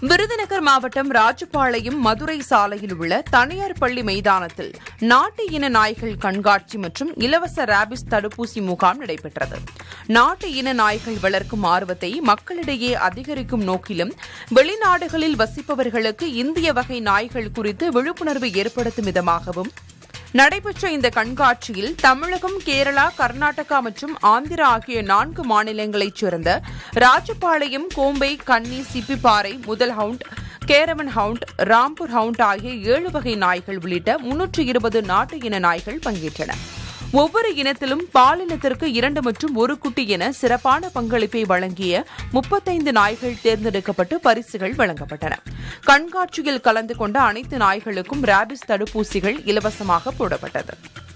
விருதுநகர் மாவட்டம் ராஜபாளையம் மதுரை சாலையில் உள்ள தனியார் பள்ளி மைதானத்தில் நாட்டு இன நாய்கள் கண்காட்சி மற்றும் இலவச ராபிஸ் தடுப்பூசி முகாம் நடைபெற்றது நாட்டு இன நாய்கள் வளர்க்கும் ஆர்வத்தை மக்களிடையே அதிகரிக்கும் நோக்கிலும் வெளிநாடுகளில் வசிப்பவர்களுக்கு இந்திய வகை நாய்கள் குறித்து விழிப்புணர்வு ஏற்படுத்தும் விதமாகவும் நடைபெற்ற இந்த கண்காட்சியில் தமிழகம் கேரளா கர்நாடகா மற்றும் ஆந்திரா ஆகிய நான்கு மாநிலங்களைச் சேர்ந்த ராஜபாளையம் கோம்பை கன்னி சிப்பிப்பாறை முதல் hound caravan hound Rampur hound ஆகிய ஏழு வகை நாய்கள் உள்ளிட்ட முன்னூற்று இருபது நாட்டு இன நாய்கள் பங்கேற்றன ஒவ்வொரு இனத்திலும் பாலினத்திற்கு இரண்டு மற்றும் ஒரு குட்டி என சிறப்பான பங்களிப்பை வழங்கிய முப்பத்தைந்து நாய்கள் தேர்ந்தெடுக்கப்பட்டு பரிசுகள் வழங்கப்பட்டன கண்காட்சியில் கலந்து கொண்ட அனைத்து நாய்களுக்கும் ராபிஸ் தடுப்பூசிகள் இலவசமாக போடப்பட்டது